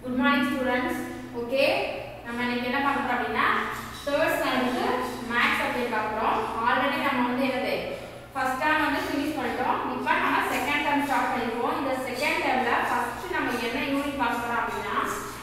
good morning students okay நம்ம இன்னைக்கு என்ன பார்க்க போறோம் அப்படின்னா தேர்ட் ஸ்டாண்டர்டுக்கு மேக்ஸ் சப்ஜெக்ட் பார்க்குறோம் ஆல்ரெடி நம்ம வந்து என்னது ஃபர்ஸ்ட் டேர்ம் வந்து ஃபினிஷ் பண்ணிட்டோம் இப்போ நம்ம செகண்ட் டேர்ம் ஸ்டார்ட் பண்ணிருக்கோம் இந்த செகண்ட் டேர்ம்ல ஃபர்ஸ்ட் நம்ம என்ன யூனிட் பார்க்க போறோம் அப்படின்னா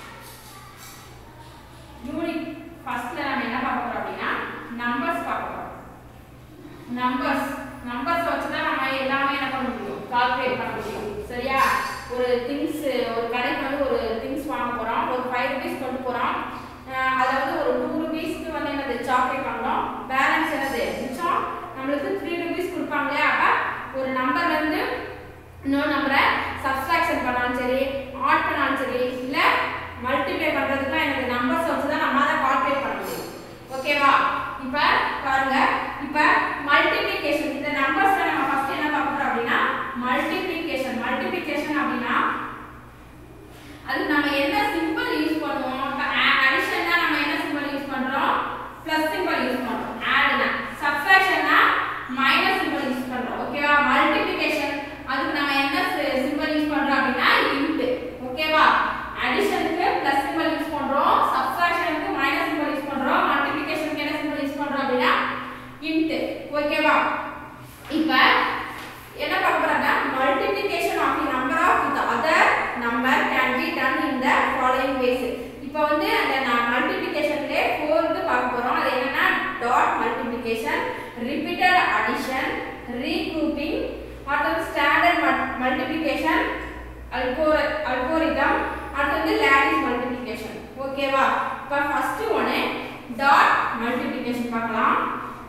யூனிட் ஃபர்ஸ்ட்ல நம்ம என்ன பார்க்க போறோம் அப்படின்னா நம்பர்ஸ் பார்க்க போறோம் நம்பர்ஸ் நம்பர்ஸ் வச்சு தான் நம்ம எல்லாமே என்ன பண்ண முடியும் கால்குலேட் பண்ண முடியும் சரியா ஒரு திங்ஸ் ஒரு கடைக்கு வந்து ஒரு திங்ஸ் வாங்க போறோம் ஒரு ஃபைவ் ருபீஸ் கொண்டு போறோம் அஹ் அதுல வந்து ஒரு டூ ருபீஸ்க்கு வந்து என்னது சாக்லேட் வாங்குறோம் பேலன்ஸ் என்னது மிச்சம் நம்மளுக்கு த்ரீ ருபீஸ் கொடுப்பாங்க அப்ப ஒரு நம்பர்ல இருந்து இன்னொரு நம்பரை சப்ஸ்ட்ராக்ஷன் பண்ணாலும் சரி ஆட் பண்ணாலும் சரி இல்ல மல்டிப்ளை பண்றதுக்குலாம் எனக்கு நம்பர்ஸ் வச்சு தான் நம்ம அதை கால்குலேட் பண்ண முடியும் ஓகேவா இப்ப பாருங்க இப்ப மல்டிப்ளிகேஷன் இந்த நம்பர்ஸ்ல நம்ம ஃபர்ஸ்ட் என்ன பார்க்க போறோம் அப்படின்னா மல்டிப்ளிகேஷன் மல்டிப்ளிகேஷன் அப்படின்னா அது நம்ம என்ன சிம்பிள் யூஸ் பண்ணுவோம் இப்ப அடிஷன்னா நம்ம என்ன சிம்பிள் யூஸ் பண்றோம் பிளஸ் சிம்பிள் யூஸ் பண்றோம் ஆட்னா சப்ட்ராக்ஷன்னா மைனஸ் சிம்பிள் யூஸ் பண்றோம் ஓகேவா மல்டிப்ளிகேஷன் அதுக்கு நம்ம என்ன சிம்பிள் யூஸ் பண்றோம் அப்படின்னா இன்ட் ஓகேவா அடிஷனுக்கு பிளஸ் சிம்பிள் யூஸ் பண்றோம் சப்ட்ராக்ஷனுக்கு மைனஸ் சிம்பிள் யூஸ் பண்றோம் மல்டிப்ளிகேஷனுக்கு என்ன சிம்பிள் யூஸ் பண்றோம் அப்படின்னா இன்ட் ஓகேவா இப்ப என்ன பார்க்க போறோம்னா multiplication of the number of the other number can be done in the following ways இப்போ வந்து அந்த மல்டிப்ளிகேஷன்ல ஃபோர்த்து பார்க்க போறோம் அது என்னன்னா dot multiplication repeated addition regrouping அடுத்தது ஸ்டாண்டர்ட் மல்டிப்ளிகேஷன் அல்கோர அல்கோரிதம் அடுத்தது லேடிஸ் மல்டிப்ளிகேஷன் ஓகேவா இப்போ ஃபர்ஸ்ட் ஒன்று டாட் மல்டிப்ளிகேஷன் பார்க்கலாம்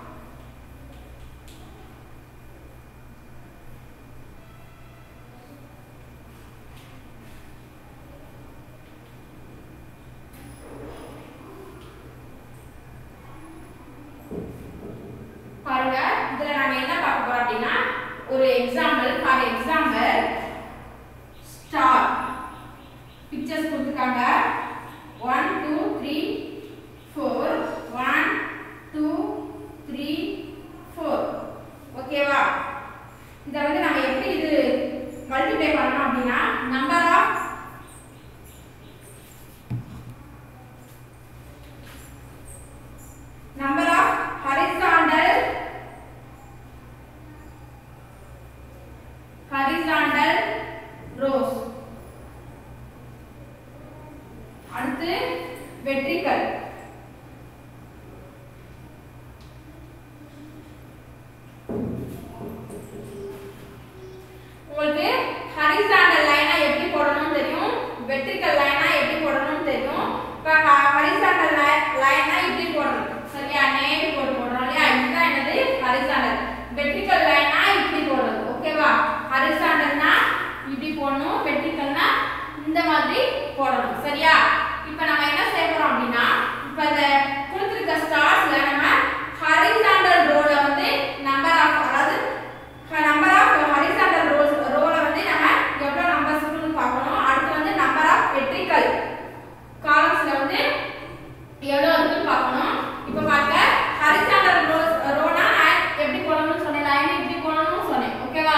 பாருங்க இதுல நாம என்ன பார்க்க போறோம் அப்படின்னா ஒரு example for example star pictures கொடுத்துருக்காங்க one two three four one two three four ஓகேவா இதை வந்து நம்ம எப்படி இது மல்டிப்ளை பண்ணணும் அப்படின்னா number of number of horizontal horizontal rows அடுத்து வெர்டிகல் உங்களுக்கு ஹரிசாண்டல் லைனா எப்படி போடணும்னு தெரியும் வெர்டிகல் லைனா எப்படி போடணும்னு தெரியும் இப்போ ஹரிசாண்டல் லைனா இப்படி போடணும் சரியா நேர் போட்டு போடுறோம் இல்லையா இதுதான் என்னது ஹரிசாண்டல் வெர்டிகல் லைனா இப்படி போடுறது ஓகேவா ஹரிசாண்டல்னா இப்படி போடணும் வெர்டிகல்னா இந்த மாதிரி போடணும் சரியா இப்போ நம்ம என்ன செய்ய போறோம் அப்படின்னா இப்போ இந்த கொடுத்துருக்க ஸ்டார்ஸ்ல நம்ம ஹரிசாண்டல் ரோல வந்து நம்பர் ஆஃப் அதாவது நம்பர் ஆஃப் ஹரிசாண்டல் ரோஸ் ரோல வந்து நம்ம எவ்வளவு நம்பர்ஸ் இருக்குன்னு பார்க்கணும் அடுத்து வந்து நம்பர் ஆஃப் வெர்டிகல் காலம்ஸ்ல வந்து எவ்வளவு இருக்குன்னு பார்க்கணும் இப்போ பாருங்க ஹரிசாண்டல் ரோஸ் ரோனா நான் எப்படி போடணும்னு சொன்னேன் லைன் இப்படி போடணும்னு சொன்னேன் ஓகேவா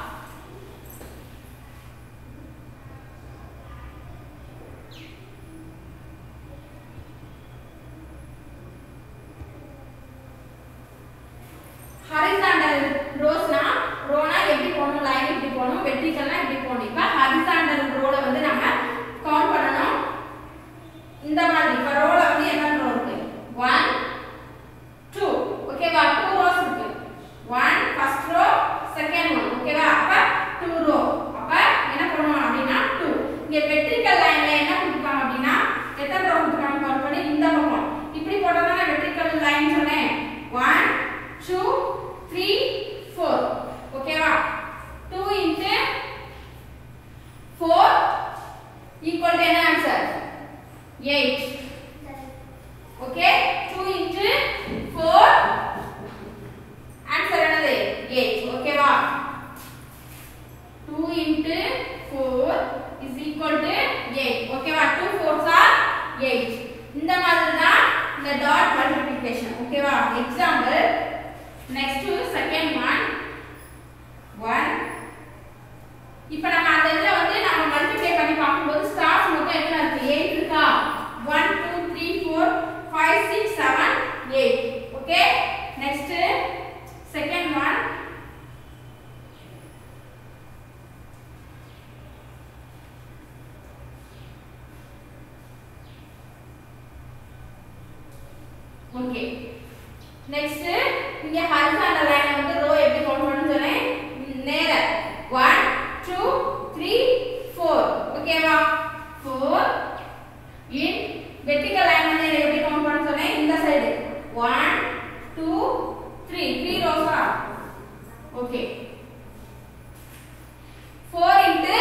ஹரிசாண்டல் ரோஸ்னா ரோனா எப்படி போகணும் லைன் இப்படி போகணும் வெர்டிகல்னா இப்படி போகணும் இப்போ ஹரிசாண்டல் ரோல வந்து நம்ம கவுண்ட் பண்ணணும் இந்த மாதிரி இப்போ ரோல வந்து என்ன ரோ இருக்கு ஒன் டூ ஓகேவா டூ ரோஸ் இருக்கு one first row second one ஓகேவா அப்ப டூ ரோ அப்ப என்ன பண்ணுவோம் அப்படின்னா டூ இங்க வெர்டிகல் லைன்ல என்ன கொடுத்துருக்காங்க அப்படின்னா எத்தனை ரோ கொடுத்துருக்காங்க கவுண்ட் பண்ணி இந்த பக்கம் இப்படி போட்டதானே வெர்டிகல் லைன் சொன்னேன் ஒன் டூ த்ரீ ஃபோர் ஓகேவா two into four equal to என்ன answer eight okay two into four answer என்னது எயிட் ஓகேவா two into four is equal to eight ஓகேவா டூ ஃபோர்ஸ் ஆர் எயிட் இந்த மாதிரி தான் இந்த டாட் மல்டிப்ளிகேஷன் ஓகேவா example next second one one இப்போ நம்ம அந்த இதில் வந்து நம்ம மல்டிப்ளை பண்ணி பார்க்கும்போது ஸ்டார்ஸ் மட்டும் எத்தனை இருக்கு ஓகே நெக்ஸ்ட் இங்க ஹரிசாண்டல் லைனை வந்து ரோ எப்படி கவுண்ட் பண்ணணும்னு சொன்னேன் ம், நேர 1 2 3 4 ஓகேவா 4 இன் வெர்டிகல் லைன் வந்து எப்படி கவுண்ட் பண்ண சொன்னேன் இந்த சைடு 1 2 3 3 ரோஸா okay 4 into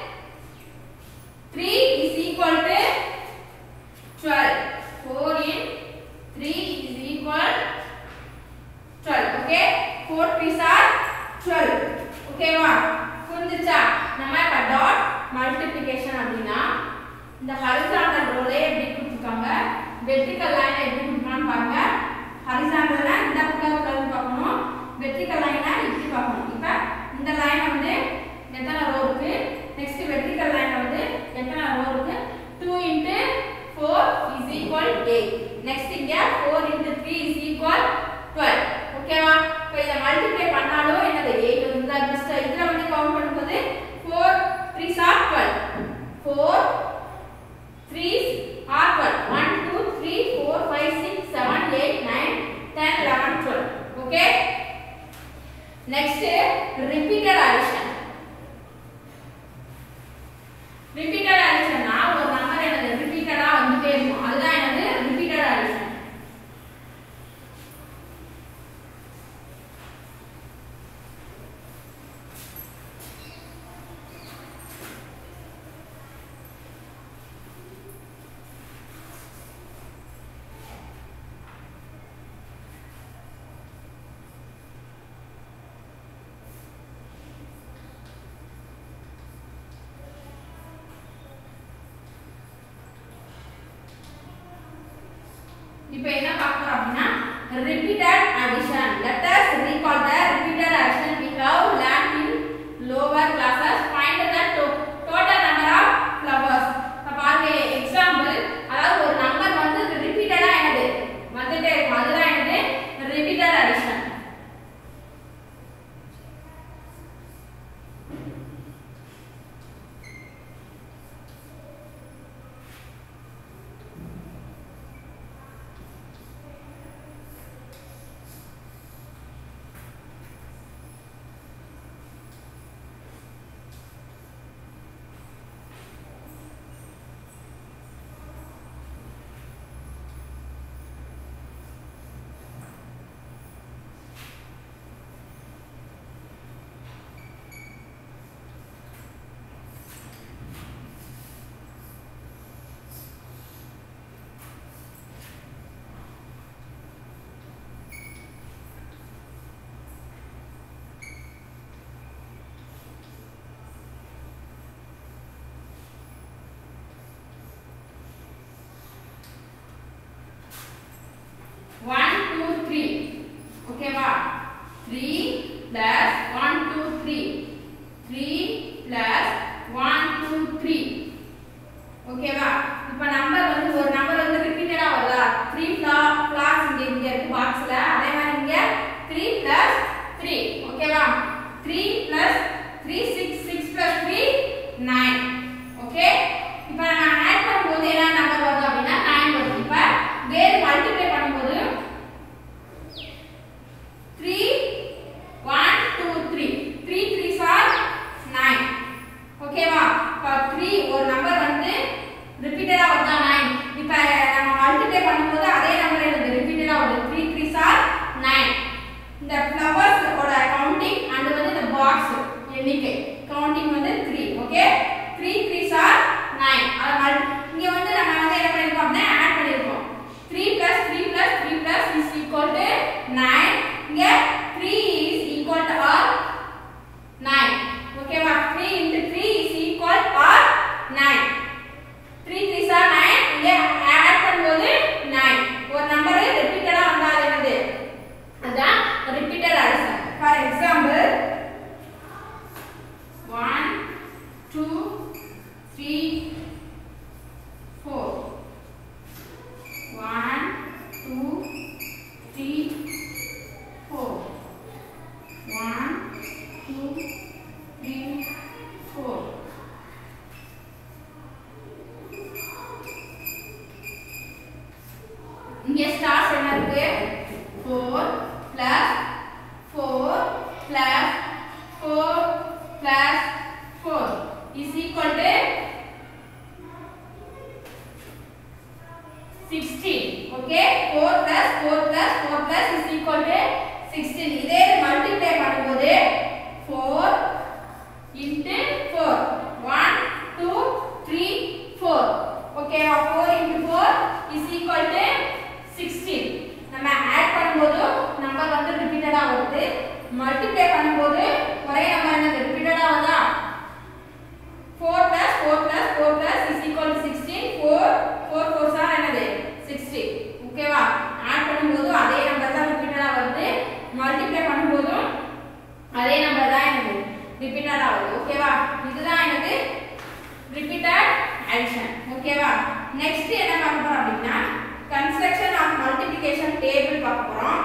3 is equal to 12 4 in 3 is equal 12 okay 4 3s are 12 ஓகேவா புரிஞ்சுச்சா நம்ம இப்ப டாட் மல்டிப்ளிகேஷன் அப்படின்னா இந்த ஹரிசாண்டல் ரோலே எப்படி கொடுத்துருக்காங்க வெர்டிகல் லைன் எப்படி கொடுத்துருக்கான்னு பாருங்க ஹரிசாண்டல்னா இந்த பக்கத்துல இருந்து பார்க்கணும் வெர்டிகல் லைனா இப்படி பார்க்கணும் இப்போ இந்த லைன் வந்து எத்தனை ரோ இருக்கு நெக்ஸ்ட் வெர்டிகல் லைன் வந்து எத்தனை ரோ இருக்கு 2 இன்டு 4 இஸ் ஈக்குவல் 8 நெக்ஸ்ட் இங்க 4 இன்டு 3 இஸ் ஈக்குவல் 12 ஓகேவா இப்போ இத மல்டிப்ளை பண்ணாலும் என்னது 8 வந்து ஜஸ்ட் இதுல வந்து கவுண்ட் பண்ணும்போது 4 3s are 12 4 3s are 12 1 2 3 4 5 6 7 8 9 10 11 12 okay next repeated addition repeated அடிஷன்னா ஒரு நம்பர் என்னது ரிப்பீட்டடா வந்துட்டே இருக்கும் அதுதான் என்னது ரிப்பீட்டட் அடிஷன் இப்போ என்ன பார்க்கறோம் அப்படின்னா repeated addition let us recall the repeated addition we have learned in lower classes find the to- total number of flowers இப்ப பாருங்க எக்ஸாம்பிள் அதாவது ஒரு நம்பர் வந்து ரிப்பீட்டடா என்னது வந்துட்டே இருக்கும் அதுதான் என்னது repeated addition one two three ஓகேவா three plus one two three three plus one two three ஓகேவா இப்போ நம்பர் வந்து ஒரு நம்பர் வந்து ரிப்பீட்டடா வருதா த்ரீ ஃபிளா ஃபிளாஸ் இங்க இங்க இருக்கு பாக்ஸ்ல அதே மாதிரி இங்க த்ரீ பிளஸ் த்ரீ ஓகேவா three plus three six six plus three nine okay இப்போ நம்ம ஆட் பண்ணும்போது என்ன நம்பர் வருது அப்படின்னா நைன் வருது இப்போ வேறு மல்டிப்ளை பண்ணும்போது three one two three three three are nine ஓகேவா இப்போ த்ரீ ஒரு நம்பர் வந்து ரிப்பீட்டடா வருதா நைன் இப்போ நம்ம மல்டிப்ளை பண்ணும்போது அதே நம்பர் எனக்கு ரிப்பீட்டடா வருது த்ரீ த்ரீ சார் நைன் இந்த ஃப்ளவர்ஸ் ஓட கவுண்டிங் அண்ட் வந்து இந்த பாக்ஸ் எண்ணிக்கை கவுண்டிங் வந்து three okay three three are nine அதை மல் இங்க வந்து நம்ம வந்து என்ன பண்ணிருக்கோம் அப்படின்னா ஆட் பண்ணிருக்கோம் three plus three plus three plus is equal to nine இங்க three is equal to are nine ஓகேவா three into three is equal are nine three three are nine இங்க ஆட் பண்ணும்போது நைன் ஒரு நம்பர் ரிப்பீட்டடா வந்தா அது என்னது அதான் repeated addition for example one two three four இங்க ஸ்டார்ஸ் என்ன இருக்கு 4 plus 4 plus 4 plus 4 is equal to 16 okay 4 plus 4 plus 4 plus is equal to 16 இதே மல்டிப்ளை பண்ணும்போது 4 into 4 1 2 3 4 ஓகேவா 4 into 4 is equal to 16 நம்ம ஆட் பண்ணும்போது நம்பர் வந்து ரிப்பீட்டடா வருது மல்டிப்ளை பண்ணும்போது ஒரே நம்பர் என்னது ரிப்பீட்டடா வருதா 4 plus 4 plus 4 plus is equal to 16 4 4 4 are என்னது 60 ஓகேவா ஆட் பண்ணும்போது அதே நம்பர் தான் ரிப்பீட்டடா வருது மல்டிப்ளை பண்ணும்போது அதே நம்பர் தான் எனக்கு ரிப்பீட்டடா வருது ஓகேவா இதுதான் எனக்கு ரிப்பீட்டட் அடிஷன் ஓகேவா நெக்ஸ்ட் என்ன பார்க்க போறோம் அப்படின்னா கன்ஸ்ட்ரக்ஷன் ஆஃப் மல்டிப்ளிகேஷன் டேபிள் பார்க்க போறோம்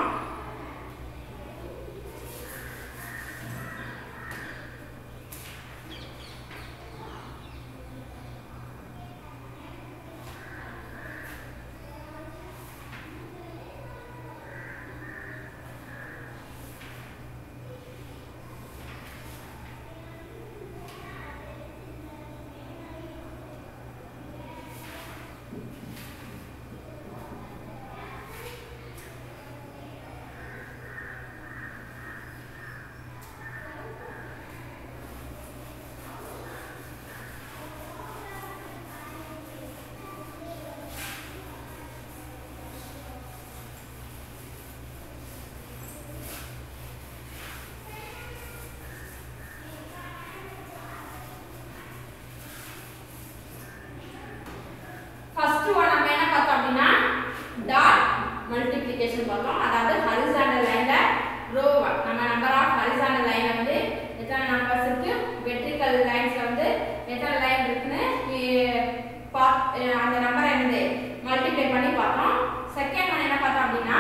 ஃபர்ஸ்ட் ஒன் நம்ம என்ன பார்த்தோம் அப்படின்னா டாட் மல்டிப்ளிகேஷன் பார்த்தோம் அதாவது ஹரிசாண்டல் லைன்ல ரோ நம்ம நம்பர் ஆஃப் ஹரிசாண்டல் லைன்ல வந்து எத்தனை நம்பர்ஸ் இருக்கு வெர்டிகல் லைன்ஸ்ல வந்து எத்தனை லைன் இருக்குன்னு இ- பா- அஹ் அந்த நம்பர் என்னது மல்டிப்ளை பண்ணி பார்த்தோம் செகண்ட் ஒன் என்ன பார்த்தோம் அப்படின்னா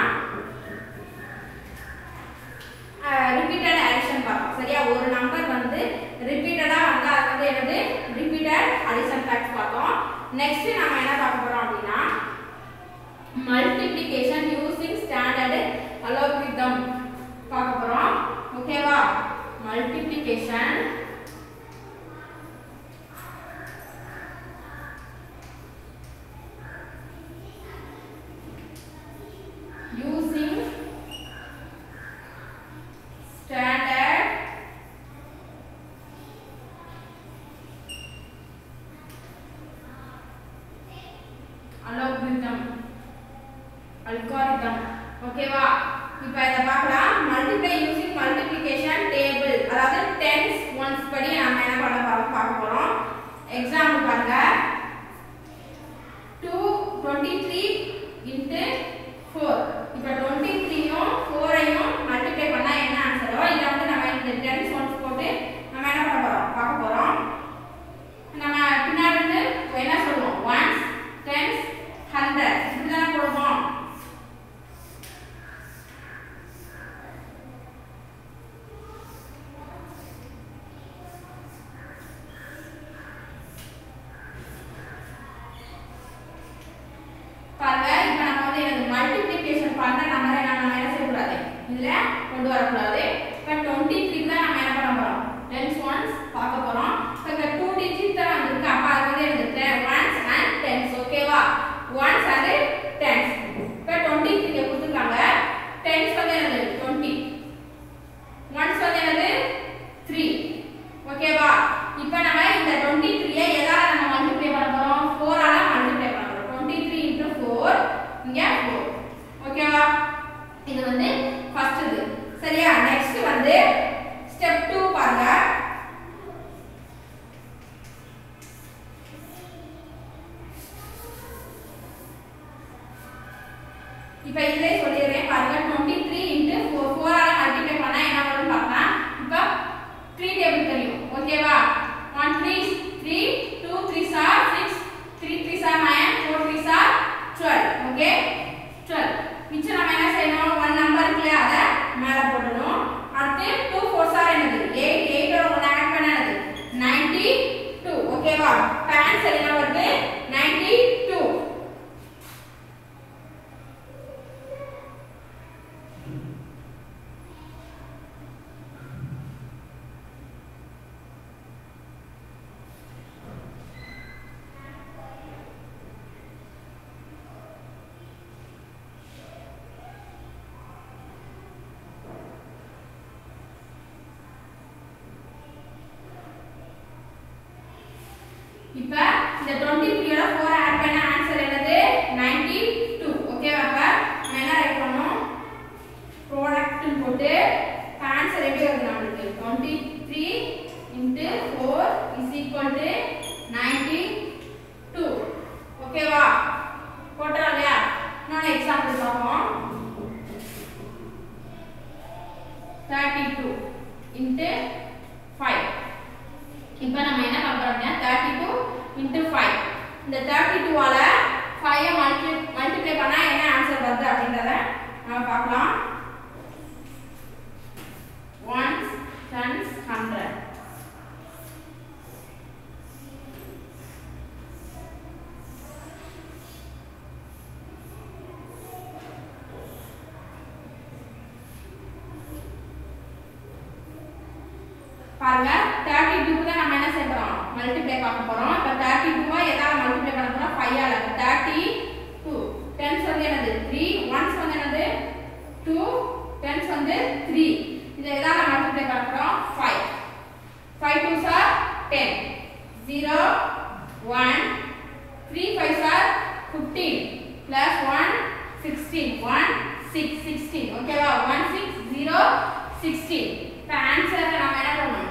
ரிப்பீட்டட் அடிஷன் பார்ப்போம் சரியா ஒரு நம்பர் வந்து ரிப்பீட்டடா வந்தா அது வந்து என்னது ரிப்பீட்டட் அடிஷன் ஃபேக்ட்ஸ் பார்த்தோம் நெக்ஸ்ட் நம்ம என்ன பார்க்க போறோம் அப்படின்னா மல்டிப்ளிகேஷன் யூசிங் ஸ்டாண்டர்ட் அலோகிதம் பார்க்க போறோம் ஓகேவா multiplication using standard algorithm algorithm ஓகேவா இப்போ இத பார்க்கலாம் மல்டிப்ளை யூசிங் மல்டிப்ளிகேஷன் டேபிள் அதாவது டென்ஸ் ஒன்ஸ் படி நாம என்ன பண்ண போறோம் பார்க்க போறோம் எக்ஸாம்பிள் பாருங்க 2 23 into 4 இப்போ 23யும் 4ஐயும் மல்டிப்ளை பண்ணா என்ன ஆன்சரோ இத வந்து நம்ம இந்த டென்ஸ் ஒன்ஸ் போட்டு நம்ம என்ன பண்ண போறோம் பார்க்க போறோம் நம்ம பின்னாடி இருந்து என்ன சொல்லுவோம் ஒன்ஸ் டென்ஸ் ஹண்ட்ரட் இப்படி தானே போடுவோம் பாருங்க இப்போ நம்ம வந்து எனக்கு மல்டிப்ளிகேஷன் பண்ற நம்பரை நம்ம என்ன செய்யக்கூடாது இதுல கொண்டு வரக்கூடாது இப்போ டுவெண்ட்டி த்ரீ தான் நம்ம என்ன பண்ண போறோம் டென்ஸ் ஒன்ஸ் பார்க்க போறோம் இப்போ இந்த டூ டிஜிட் தான் வந்திருக்கு அப்போ அது வந்து எனக்கு ஒன்ஸ் அண்ட் டென்ஸ் ஓகேவா ஒன்ஸ் அண்ட் டென்ஸ் இப்போ டுவெண்ட்டி த்ரீ கொடுத்துருக்காங்க டென்ஸ் வந்து என்னது டுவெண்ட்டி ஒன்ஸ் வந்து என்னது த்ரீ ஓகேவா இப்போ நம்ம இந்த டுவெண்ட்டி த்ரீயை எதால நம்ம மல்டிப்ளை பண்ண போறோம் ஃபோரால மல்டிப்ளை பண்ண போறோம் டுவெண்ட்டி த்ரீ இன்டூ ஃபோர் இங்க ஃபோர் ஓகேவா இது வந்து ஃபர்ஸ்ட் இது சரியா நெக்ஸ்ட் வந்து ஸ்டெப் டூ பாருங்க இப்போ இதிலே சொல்லிடுறேன் பாருங்க டுவெண்ட்டி த்ரீ இன்ட்டு ஃபோர் ஃபோரால மல்டிப்ளை பண்ணா என்ன வரும்னு பார்க்கலாம் இப்போ த்ரீ டேபிள் தெரியும் ஓகேவா one three three two three are six three three are nine four three are twelve okay twelve மிச்சம் நம்ம என்ன செய்யணும் ஒன் நம்பர் இருக்கு இல்லையா அதை மேலே போடணும் அடுத்து டூ ஃபோர் சார் என்னது எயிட் எயிட்டோட ஒன்று ஆட் பண்ண என்னது நைன்டி டூ ஓகேவா ஆன்சர் என்ன வருது நைன்டி டூ ஓகேவா போட்டுறோம் இல்லையா இன்னொன்று எக்ஸாம்பிள் பார்ப்போம் தேர்ட்டி டூ இன்ட்டு ஃபைவ் இப்போ நம்ம என்ன பார்க்குறோம் அப்படின்னா தேர்ட்டி டூ இன்ட்டு ஃபைவ் இந்த தேர்ட்டி டூவால் ஃபைவை மல்டி மல்டிப்ளை பண்ணால் என்ன ஆன்சர் வருது அப்படின்றத நம்ம பார்க்கலாம் ஒன்ஸ் டென்ஸ் ஹண்ட்ரட் பாருங்க தேர்ட்டி டூக்கு தான் நம்ம என்ன செய்ய போறோம் மல்டிப்ளை பார்க்க போறோம் இப்போ தேர்ட்டி டூவா எதாவது மல்டிப்ளை பண்ண போறோம் ஃபைவ் ஆல தேர்ட்டி டூ டென்ஸ் வந்து என்னது த்ரீ ஒன்ஸ் வந்து என்னது டூ டென்ஸ் வந்து த்ரீ இதை எதாவது மல்டிப்ளை பண்ண போறோம் five five two are ten zero one three five are fifteen plus one sixteen one six sixteen ஓகேவா ஒன் சிக்ஸ் ஜீரோ சிக்ஸ்டீன் இப்போ ஆன்சரை நம்ம என்ன பண்ணணும்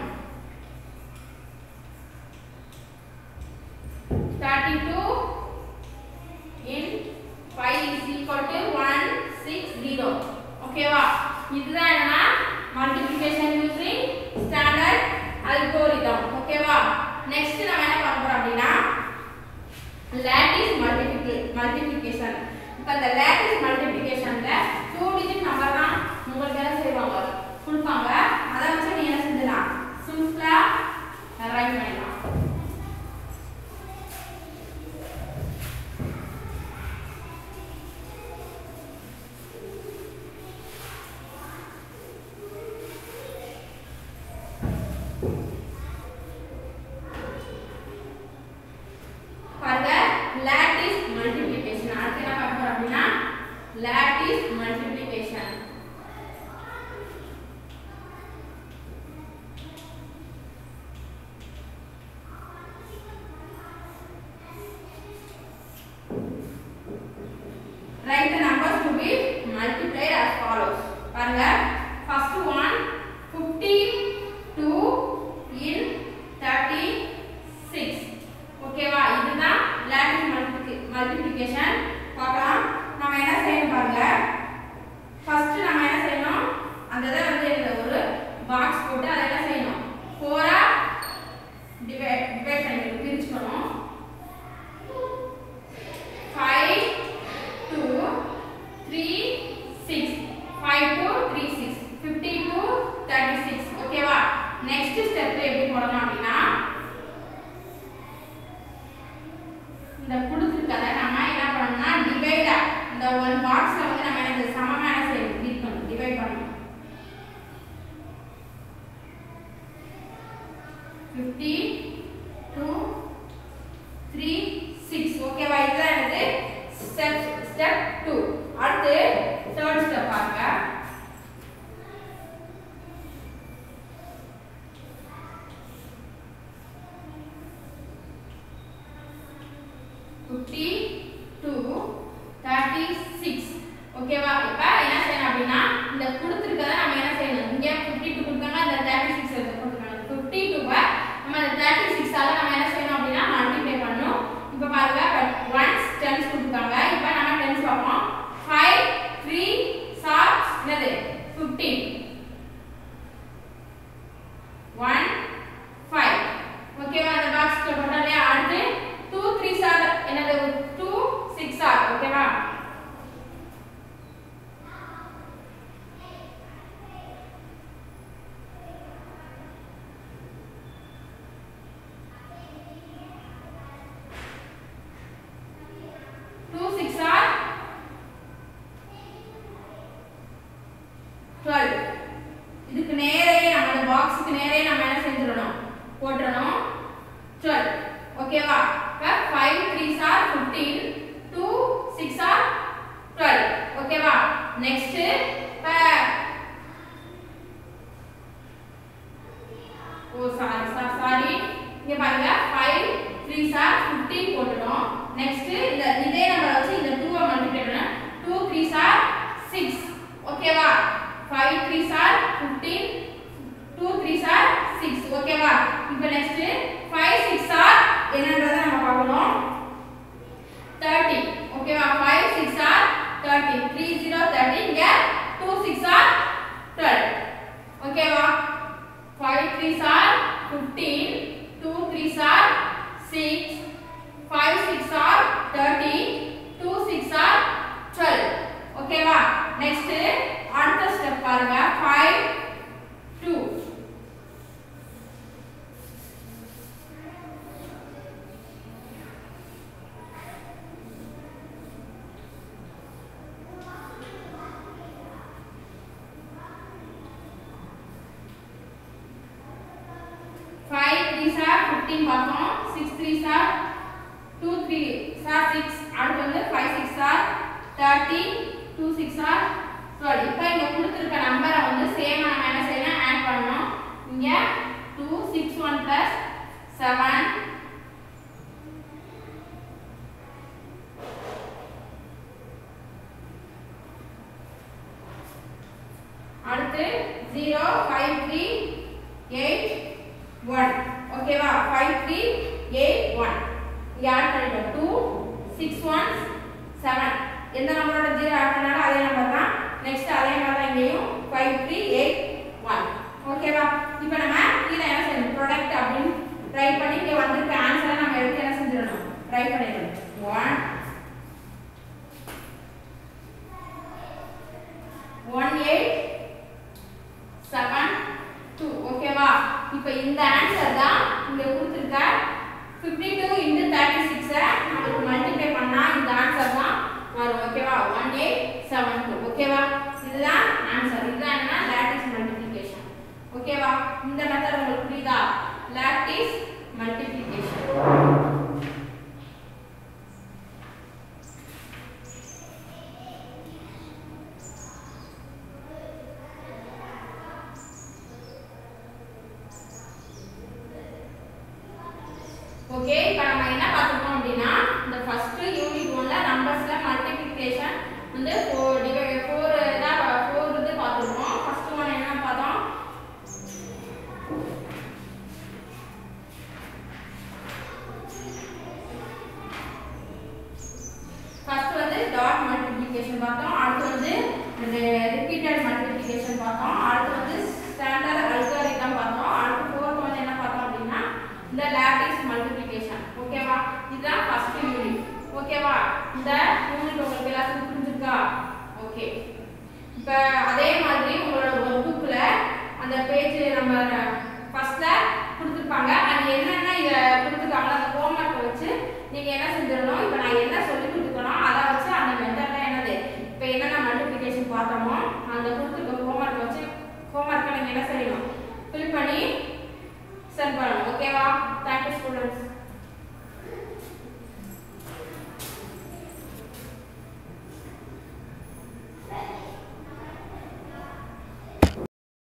thirty two in five is equal to one six zero ஓகேவா இதுதான் என்னன்னா multiplication using standard algorithm ஓகேவா நெக்ஸ்ட் நம்ம என்ன பண்ண போறோம் அப்படின்னா லேட்டிஸ் மல்டிப்ளிகே மல்டிப்ளிகேஷன் இப்போ இந்த லேட்டிஸ் மல்டிப்ளிகேஷன்ல டூ டிஜிட் நம்பர் தான் உங்களுக்கு என்ன செய்வாங்க கொடுப்பாங்க அதை வச்சு நீ என்ன செஞ்சிடலாம் சிம்பிளா ரைட் பண்ணிடலாம் பாருங்க lattice multiplication அடுத்து என்ன பார்க்க போறோம் அப்படின்னா lattice multiplication write the numbers to be multiplied as follows பாருங்க first one 52 in 36 ஓகேவா இதுதான் லாட்டிஸ் மல்டிப்ளிகேஷன் பார்க்கலாம் நம்ம என்ன செய்யணும் பாருங்க ஃபர்ஸ்ட் நம்ம என்ன செய்யணும் அந்த இதை வந்து இந்த ஒரு பாக்ஸ் போட்டு அதை என்ன செய்யணும் ஃபோரா டிவைட் டிவைட் பண்ணி பிரிச்சுக்கணும் five two three six five two three six fifty two thirty six ஓகேவா நெக்ஸ்ட் ஸ்டெப் எப்படி போடணும் அப்படின்னா இந்த கொடுத்துருக்கத நம்ம என்ன பண்ணணும்னா டிவைடா இந்த ஒரு பாக்ஸ்ல வந்து நம்ம என்ன சமமா என்ன செய்யணும் பிரிக்கணும் டிவைட் பண்ணணும் ஃபிஃப்டி டூ த்ரீ சிக்ஸ் ஓகேவா இதுதான் என்னது ஸ்டெப் ஸ்டெப் டூ அடுத்து தேர்ட் ஸ்டெப் பாருங்க ஃபிஃப்டி டூ தேர்ட்டி சிக்ஸ் ஓகேவா இப்போ என்ன செய்யணும் அப்படின்னா இந்த கொடுத்துருக்கதை நம்ம என்ன செய்யணும் இங்கே ஃபிஃப்டி டூ கொடுத்தாங்க இந்த தேர்ட்டி சிக்ஸ் கொடுத்துருக்காங்க ஃபிஃப்டி டூவை நம்ம இந்த தேர்ட்டி சிக்ஸால நம்ம என்ன செய்யணும் அப்படின்னா மல்டிப்ளை பண்ணணும் இப்போ பாருங்க ஒன்ஸ் டென்ஸ் கொடுத்துருக்காங்க இப்போ நம்ம டென்ஸ் பார்ப்போம் ஃபைவ் த்ரீ சார் என்னது ஃபிஃப்டீன் ஒன் ஃபைவ் ஓகேவா அந்த பாக்ஸ் போட்டோம் இல்லையா அடுத்து டூ த்ரீ சார் என்னது டூ சிக்ஸ் ஆர் ஓகேவா ஓகேவா 5 6 ஆர் 30 3 0 30 இங்க 2 6 ஆர் 12 ஓகேவா 5 3 ஆர் 15 2 3 ஆர் 6 5 6 ஆர் 30 2 6 ஆர் 12 ஓகேவா நெக்ஸ்ட் அடுத்த ஸ்டெப் பாருங்க 5 2 5 3 சார் 15 பார்த்தோம் 6 3 சார் 2 3 சார் 6 அடுத்து வந்து 5 6 சார் 30 2 6 சார் 12 இப்போ இங்க கொடுத்திருக்க நம்பரை வந்து சேமா நம்ம என்ன செய்யணும் ஆட் பண்ணணும் இங்க 2 6 1 plus 7 அடுத்து 0 5 3 8 1 ஓகேவா 5 3 8 1 இங்க ஆட் பண்ணிட்டோம் 2 6 1 7 எந்த நம்பரோட 0 ஆட் பண்ணாலும் அதே நம்பர் தான் நெக்ஸ்ட் அதே மாதிரி தான் இங்கேயும் 5 3 8 1 ஓகேவா இப்போ நம்ம கீழே என்ன செய்யணும் ப்ராடக்ட் அப்படின்னு ரைட் பண்ணி இங்க வந்திருக்க ஆன்சரை நம்ம எடுத்து என்ன செஞ்சிடணும் ரைட் பண்ணிடணும் 1 1 8 செவன் டூ ஓகேவா இப்போ இந்த ஆன்சர் தான் இங்க கொடுத்துருக்க ஃபிஃப்டி டூ இன்ட்டு தேர்ட்டி சிக்ஸை நம்மளுக்கு மல்டிப்ளை பண்ணால் இந்த ஆன்சர் தான் வரும் ஓகேவா ஒன் எயிட் செவன் டூ ஓகேவா இதுதான் ஆன்சர் இதுதான் என்ன லாட்டிஸ் மல்டிப்ளிகேஷன் ஓகேவா இந்த மெத்தட் உங்களுக்கு புரியுதா லாட்டிஸ் மல்டிப்ளிகேஷன் ஓகே இப்போ நம்ம என்ன பார்த்துருக்கோம் அப்படின்னா இந்த ஃபர்ஸ்ட் யூனிட் ஒன்ல நம்பர்ஸ்ல மல்டிப்ளிகேஷன் வந்து ஃபோர் டிவை ஃபோர் தான் ஃபோர் இது பார்த்துருக்கோம் ஃபர்ஸ்ட் ஒன் என்ன பார்த்தோம் ஃபர்ஸ்ட் வந்து டாட் மல்டிப்ளிகேஷன் பார்த்தோம் அடுத்து வந்து ரிப்பீட்டட் மல்டிப்ளிகேஷன் பார்த்தோம் அடுத்து வந்து ஸ்டாண்டர்ட் அல்காரிதம் பார்த்தோம் அடுத்து ஃபோர்த் வந்து என்ன பார்த்தோம் அப்படின்னா இந்த லாட்டிஸ் மல்டிப்ளிகேஷன் ஓகேவா இதுதான் ஃபர்ஸ்ட் யூனிட் ஓகேவா இந்த யூனிட் உங்களுக்கு எல்லாத்துக்கும் புரிஞ்சிருக்கா ஓகே இப்போ அதே மாதிரி உங்களோட ஒரு புக்கில் அந்த பேஜ் நம்ம ஃபர்ஸ்ட்ல கொடுத்துருப்பாங்க அது என்னென்ன இதை கொடுத்துருக்காங்க அந்த ஹோம்ஒர்க்கை வச்சு நீங்கள் என்ன செஞ்சிடணும் இப்போ நான் என்ன சொல்லி கொடுத்துக்கணும் அதை வச்சு அந்த மெத்தடில் என்னது இப்போ என்னென்ன மல்டிப்ளிகேஷன் பார்த்தோமோ அந்த கொடுத்துருக்க ஹோம்ஒர்க் வச்சு ஹோம்ஒர்க்கை நீங்கள் என்ன செய்யணும் ஃபில் பண்ணி சென்ட் பண்ணணும் ஓகேவா தேங்க்யூ ஸ்டூடெண்ட்ஸ்